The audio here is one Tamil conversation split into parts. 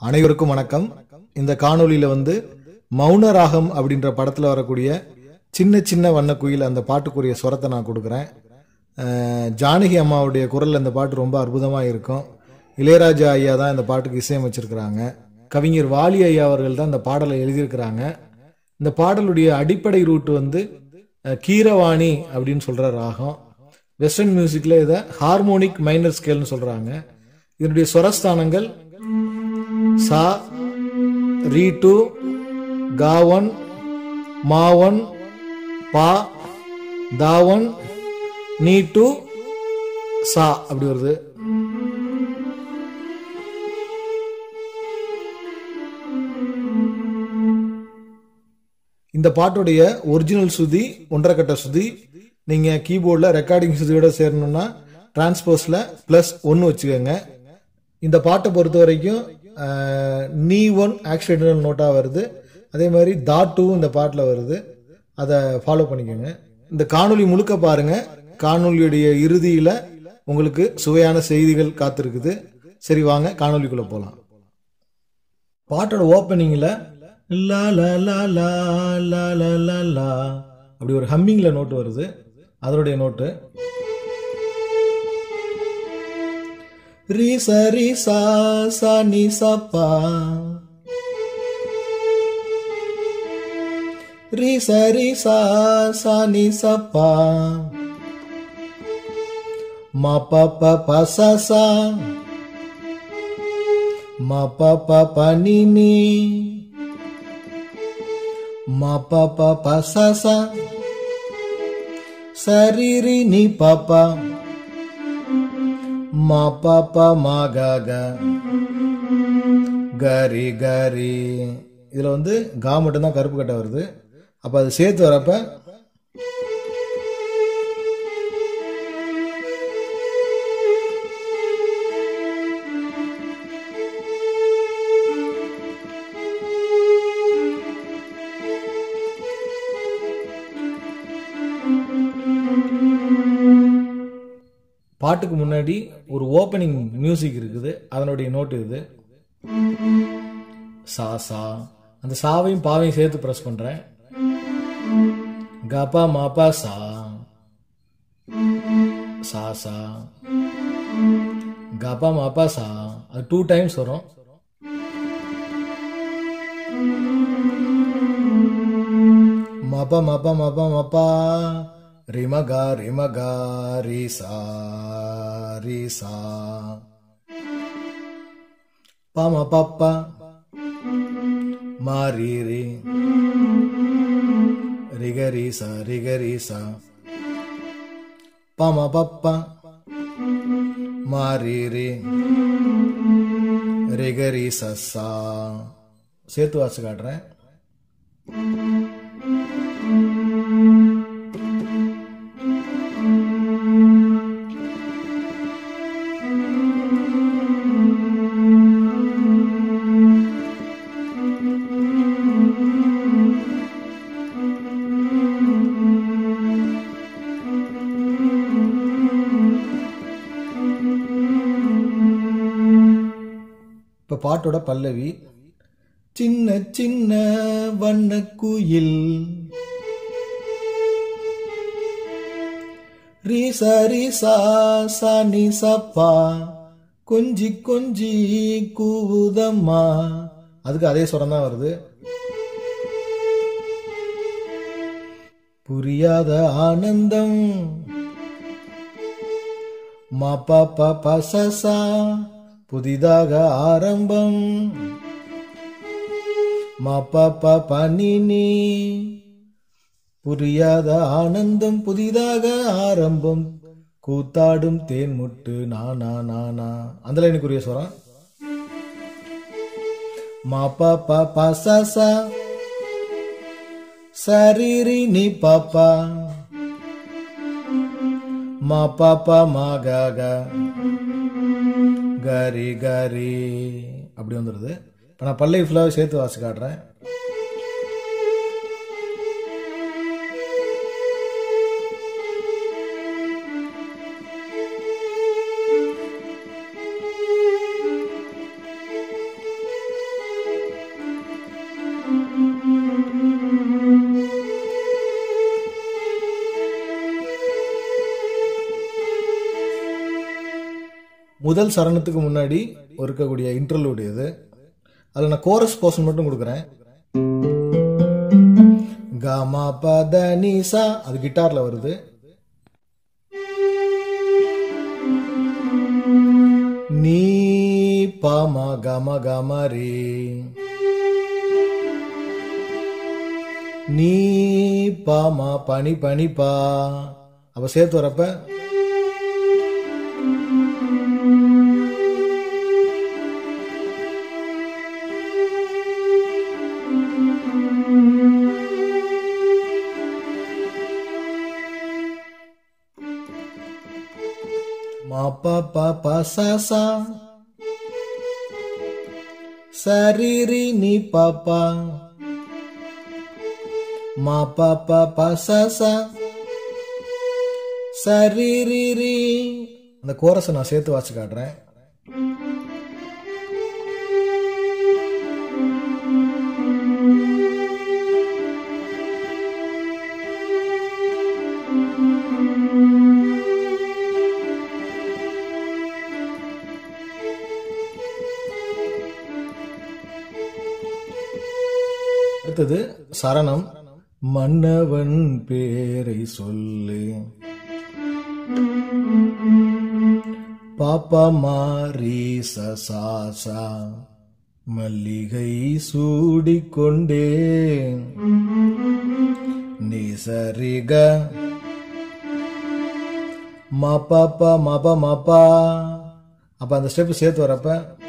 அனைவருக்கும் வணக்கம் இந்த காணொளியில வந்து மௌன ராகம் அப்படின்ற படத்துல வரக்கூடிய சின்ன சின்ன வண்ணக்குயில் அந்த பாட்டுக்குரிய சுரத்தை நான் கொடுக்குறேன் அஹ், ஜானகி அம்மாவுடைய குரல் அந்த பாட்டு ரொம்ப அற்புதமா இருக்கும் இளையராஜா ஐயா தான் இந்த பாட்டுக்கு இசையமைச்சிருக்கிறாங்க கவிஞர் வாலி ஐயா அவர்கள் தான் இந்த பாடலை எழுதியிருக்கிறாங்க இந்த பாடலுடைய அடிப்படை ரூட் வந்து அஹ், கீரவாணி அப்படின்னு சொல்ற ராகம் வெஸ்டர்ன் மியூசிக்ல இதை ஹார்மோனிக் மைனர் ஸ்கேல்னு சொல்றாங்க இதனுடைய ஸ்வரஸ்தானங்கள் சா ரீ டூ காவன் மாவன் பா தாவன் நீ டூ சா அப்படி வருது இந்த பாட்டுடைய ஒரிஜினல் சுதி ஒன்றரை கட்ட சுதி நீங்க கீபோர்ட்ல ரெக்கார்டிங் சுதியோட சேரணும்னா டிரான்ஸ்போஸ்ல பிளஸ் ஒன்னு வச்சுக்கோங்க இந்த பாட்டை பொறுத்த வரைக்கும் அஹ், நீ ஒன் ஆக்சிடென்டல் நோட்டா வருது அதே மாதிரி தா டூ இந்த பாட்டில் வருது அதை ஃபாலோ பண்ணிக்கோங்க இந்த காணொளி முழுக்க பாருங்க காணொளியுடைய இறுதியில உங்களுக்கு சுவையான செய்திகள் காத்திருக்குது சரி வாங்க காணொளிக்குள்ள போலாம் பாட்டோட ஓப்பனிங்ல லா லா லா லா லா லா லா லா அப்படி ஒரு ஹம்மிங்ல நோட்டு வருது அதனுடைய நோட்டு ரி ச ரி சா சா நி சா பா ரி ச ரி சா சா நி சா பா மா பா பா பா சா சா மா பா பா பா நி நி மா பா பா பா சா சா சரி ரி நி பா பா மா பா பா மா க க கரி கரி இதுல வந்து கா மட்டும்தான் கருப்பு கட்டை வருது அப்ப அது சேர்த்து வரப்ப பாட்டுக்கு முன்னாடி ஒரு ஓப்பனிங் மியூசிக் இருக்குது அதனுடைய நோட்டு இது சா சா அந்த சாவையும் பாவையும் சேர்த்து பிரஸ் பண்றேன் கபா மாப்பா சா சா சா கபா மாப்பா சா அது டூ டைம்ஸ் வரும் மப மப மப மபா ரிமகா ரிமகா ரிசா ரிசா பம பப்பா மாரி ரி ரிகரிசா ரிகரிசா பம பப்பா மாரி ரி ரிகரிசா சா சேர்த்து வாசி காட்டுறேன் இப்ப பாட்டோட பல்லவி சின்ன சின்ன வண்ண குயில் ரீசா ரீசா சா நீ சப்பா கொஞ்சி கொஞ்சி கூவுதம்மா அதுக்கு அதே சுரம் தான் வருது புரியாத ஆனந்தம் மா பா பா பா ச சா புதிதாக ஆரம்பம் மா பா பா பா நீ நீ புரியாத ஆனந்தம் புதிதாக ஆரம்பம் கூத்தாடும் தேன் முட்டு நானா நானா அந்த லைனுக்குரிய ஸ்வரம் மா பா பா பா சா சா சரீரி நீ பாப்பா மா பாப்பா மா கா கா கரி கரி அப்படி வந்துடுது இப்போ நான் பல்லை ஃபுல்லாக சேர்த்து வாசி காட்டுறேன் முதல் சரணத்துக்கு முன்னாடி இருக்கக்கூடிய இன்டர்லூட் இது அதில் நான் கோரஸ் போர்ஷன் மட்டும் கொடுக்குறேன் கம பத நிசா அது கிட்டார்ல வருது நீ பம கம கம ரே நீ பாமா பனி பனி பா அப்ப சேர்த்து வரப்ப மா பா பா பா சா சா சரி ரி நீ பா பா மா பா பா பா சா சா சரி ரி ரி அந்த கோரஸை நான் சேர்த்து வாசி காட்டுறேன் அடுத்தது சரணம் மன்னவன் பேரை சொல்லு பாப்பா மாரி சசாசா மல்லிகை சூடிக்கொண்டே நிசரிக மாப்பாப்பா மாப்பா மாப்பா அப்ப அந்த ஸ்டெப் சேர்த்து வரப்ப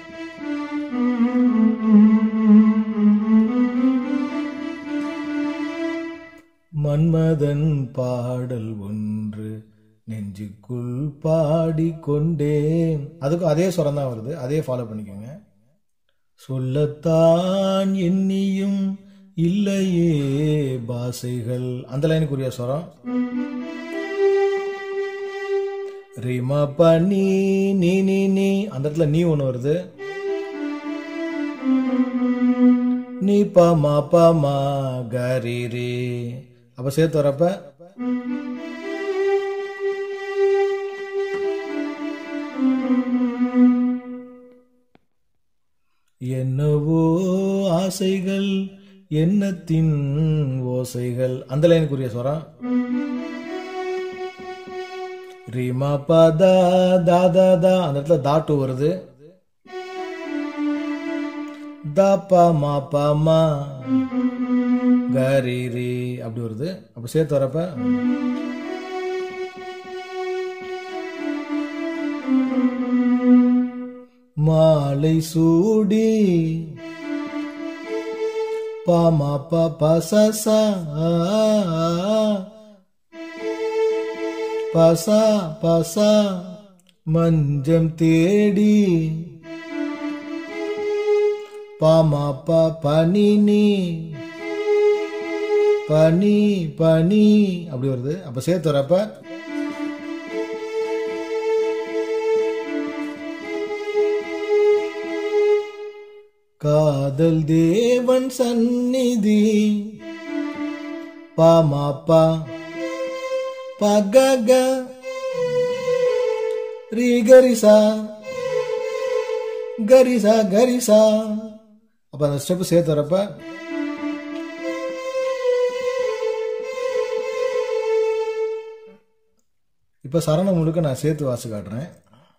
மன்மதன் பாடல் ஒன்று நெஞ்சுக்குள் பாடிக்கொண்டேன் அதுக்கும் அதே சுரம் தான் வருது அதே ஃபாலோ பண்ணிக்கோங்க சொல்லத்தான் எண்ணியும் இல்லையே பாசைகள் அந்த லைனுக்குரிய சுரம் ரிமா பண்ணி நீ நீ நீ அந்த இடத்துல நீ ஒன்று வருது நீ பா மா பா மா கரி ரே அப்ப சேர்த்து வரப்ப என்னவோ ஆசைகள் எண்ணத்தின் ஓசைகள் அந்த லைனுக்குரிய சொரம் ரீமா பா தா தா தா தா அந்த இடத்துல தாட்டு வருது தா பா மா பா மா கரி ரீ அப்படி வருது அப்ப சேர்த்து வரப்ப மாலை சூடி பாமா பா பசா பசா பசா மஞ்சம் தேடி பாமா பா பனினி பனி பனி அப்படி வருது அப்ப சேர்த்து வரப்ப காதல் தேவன் சந்நிதி பாமாப்பா பகக ரீ கரிசா கரிசா கரிசா அப்ப அந்த ஸ்டெப் சேர்த்து வரப்ப இப்ப சரணம் முழுக்க நான் சேர்த்து வாசி காட்டுறேன்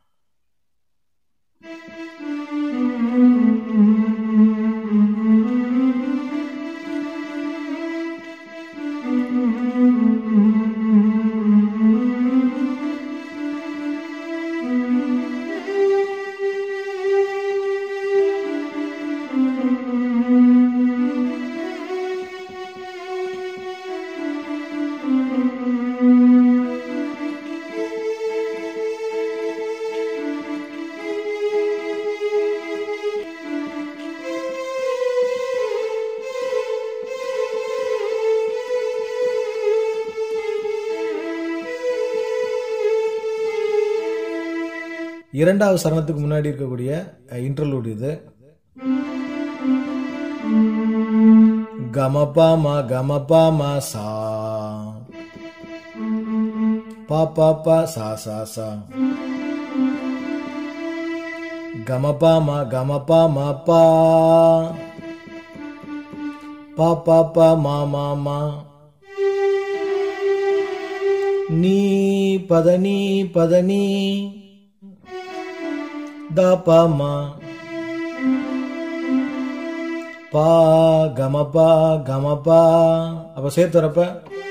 இரண்டாவது சரணத்துக்கு முன்னாடி இருக்கக்கூடிய இன்டர்லூட் இது கமபாமா கமபாமா சா பா பா பா சா சா சா கமபா மா கமபா மா பா பா பா பா மா மா மா நீ பதனி பதனி தா பா மா பா கமபா கமபா அப்ப சேர்த்து வரப்ப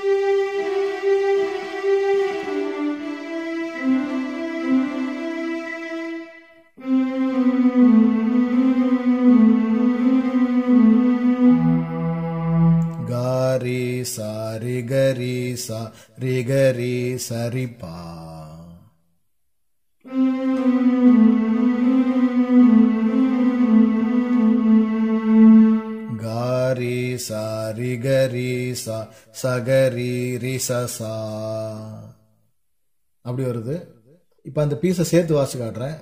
காரி சாரி கரி சா ரி கரி சரி பா காரி சாரி கரி சா சகரி ரி ச சா அப்படி வருது இப்ப அந்த பீஸை சேர்த்து வாசி காட்டுறேன்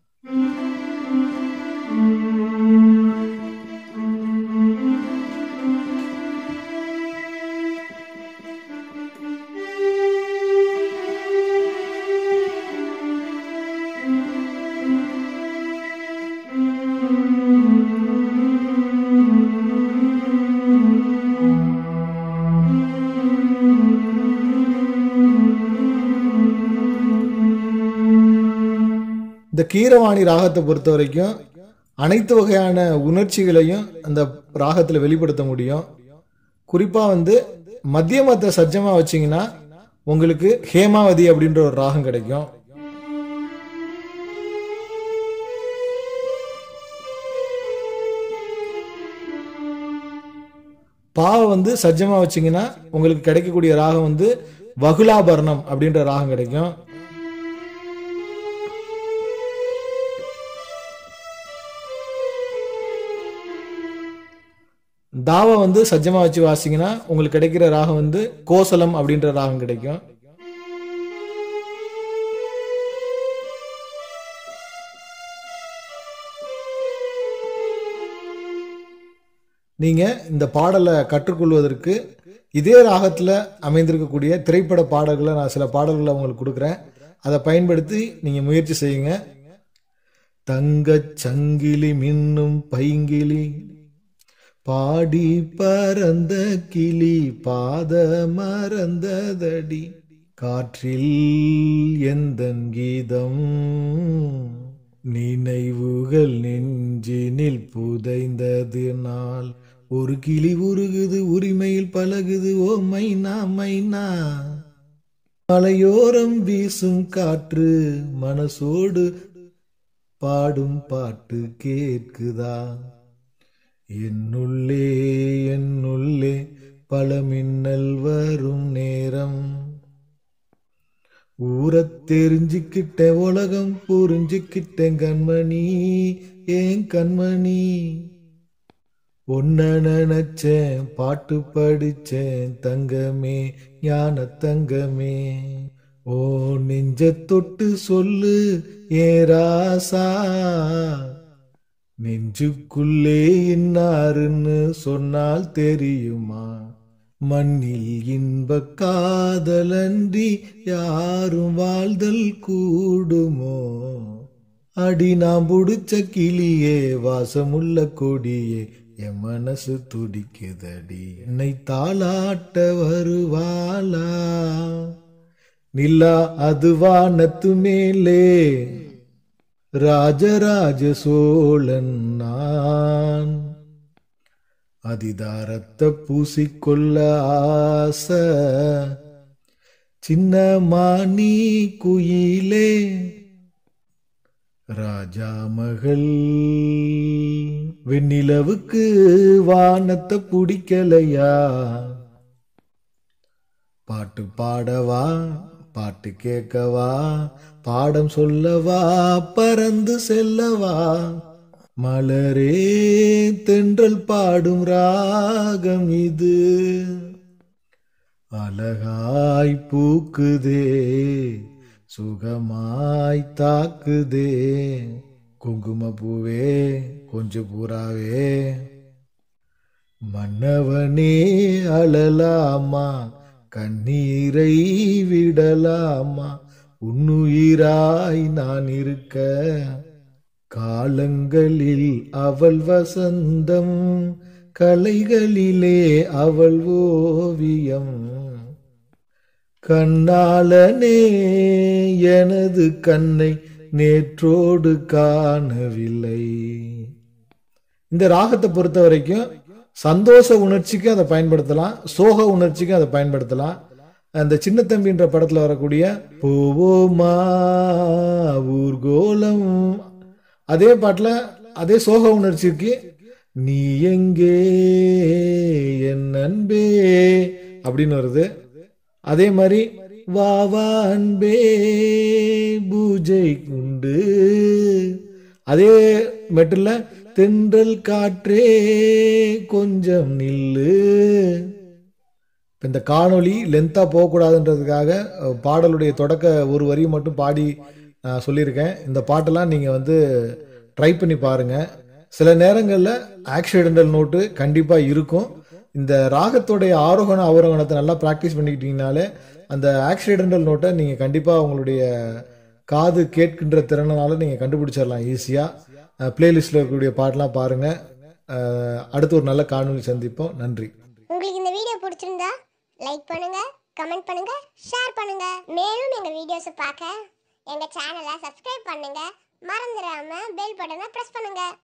இந்த கீரவாணி ராகத்தை பொறுத்த வரைக்கும் அனைத்து வகையான உணர்ச்சிகளையும் அந்த ராகத்துல வெளிப்படுத்த முடியும் குறிப்பா வந்து மத்தியமத்தை சஜ்ஜமா வச்சீங்கன்னா உங்களுக்கு ஹேமாவதி அப்படின்ற ஒரு ராகம் கிடைக்கும் பாவை வந்து சஜ்ஜமா வச்சீங்கன்னா உங்களுக்கு கிடைக்கக்கூடிய ராகம் வந்து வகுலாபரணம் அப்படின்ற ராகம் கிடைக்கும் தாவை வந்து சஜ்ஜமா வச்சு வாசிங்கன்னா உங்களுக்கு கிடைக்கிற ராகம் வந்து கோசலம் அப்படின்ற ராகம் கிடைக்கும் நீங்க இந்த பாடலை கற்றுக்கொள்வதற்கு இதே ராகத்துல அமைந்திருக்கக்கூடிய திரைப்பட பாடல்களை நான் சில பாடல்களை உங்களுக்கு கொடுக்குறேன் அதை பயன்படுத்தி நீங்க முயற்சி செய்யுங்க தங்கச் சங்கிலி மின்னும் பைங்கிலி பாடி பறந்த கிளி பாத மறந்ததடி காற்றில் எந்தன் கீதம் நினைவுகள் நெஞ்சினில் புதைந்தது நாள் ஒரு கிளி உருகுது உரிமையில் பழகுது ஓ மைனா மைனா மலையோரம் வீசும் காற்று மனசோடு பாடும் பாட்டு கேட்குதா என்னுள்ளே என்னுள்ளே பல மின்னல் வரும் நேரம் ஊரத் தெரிஞ்சுக்கிட்டேன் உலகம் புரிஞ்சுக்கிட்டேன் கண்மணி ஏன் கண்மணி ஒன்ன நினைச்சேன் பாட்டு படிச்சேன் தங்கமே ஞான தங்கமே ஓ நெஞ்ச தொட்டு சொல்லு ஏ ராசா நெஞ்சுக்குள்ளே இன்னாருன்னு சொன்னால் தெரியுமா மண்ணில் இன்ப காதலன்றி யாரும் வாழ்தல் கூடுமோ அடி நாம் புடிச்ச கிளியே வாசமுள்ள கொடியே என் மனசு துடிக்குதடி என்னை தாளாட்ட வருவாளா நிலா அது வானத்து மேலே ராஜராஜ சோழன் நான் அதிதாரத்தை பூசிக்கொள்ள ஆசை சின்ன மானி குயிலே ராஜா மகள் வெண்ணிலவுக்கு வானத்தை பிடிக்கலையா பாட்டு பாடவா பாட்டு கேட்கவா பாடம் சொல்லவா பறந்து செல்லவா மலரே தென்றல் பாடும் ராகம் இது அழகாய் பூக்குதே சுகமாய் தாக்குதே குங்குமப்பூவே கொஞ்சம் பூராவே மன்னவனே அழலாமா கண்ணீரை விடலாமா உன்னுயிராய் நான் இருக்க காலங்களில் அவள் வசந்தம் கலைகளிலே அவள் ஓவியம் கண்ணாளனே எனது கண்ணை நேற்றோடு காணவில்லை இந்த ராகத்தை பொறுத்த வரைக்கும் சந்தோஷ உணர்ச்சிக்கு அதை பயன்படுத்தலாம் சோக உணர்ச்சிக்கு அதை பயன்படுத்தலாம் அந்த சின்ன தம்பின்ற படத்துல வரக்கூடிய பூவோமா ஊர்கோலம் அதே பாட்டுல அதே சோக உணர்ச்சிக்கு நீ எங்கே என் அன்பே அப்படின்னு வருது அதே மாதிரி வா வா அன்பே பூஜை உண்டு அதே மெட்டில் தென்றல் காற்றே கொஞ்சம் நில்லு இப்ப இந்த காணொளி லென்த்தாக போகக்கூடாதுன்றதுக்காக அஹ், பாடலுடைய தொடக்க ஒரு வரி மட்டும் பாடி நான் சொல்லியிருக்கேன் இந்த பாட்டெல்லாம் நீங்கள் வந்து ட்ரை பண்ணி பாருங்கள் சில நேரங்களில் ஆக்சிடென்டல் நோட்டு கண்டிப்பாக இருக்கும் இந்த ராகத்தோடைய ஆரோகண அவரோகணத்தை நல்லா ப்ராக்டிஸ் பண்ணிக்கிட்டீங்கனாலே அந்த ஆக்சிடென்டல் நோட்டை நீங்கள் கண்டிப்பாக உங்களுடைய காது கேட்கின்ற திறனால நீங்கள் கண்டுபிடிச்சிடலாம் ஈஸியாக பிளேலிஸ்ட்டில் இருக்கக்கூடிய பாட்டெலாம் பாருங்கள் அடுத்து ஒரு நல்ல காணொளி சந்திப்போம் நன்றி உங்களுக்கு இந்த வீடியோ பிடிச்சிருந்தா லைக் பண்ணுங்க கமெண்ட் பண்ணுங்க ஷேர் பண்ணுங்க மேலும் எங்க வீடியோஸை பார்க்க எங்க சேனலை சப்ஸ்கிரைப் பண்ணுங்க மறந்துடாம பெல் பட்டனை பிரஸ் பண்ணுங்க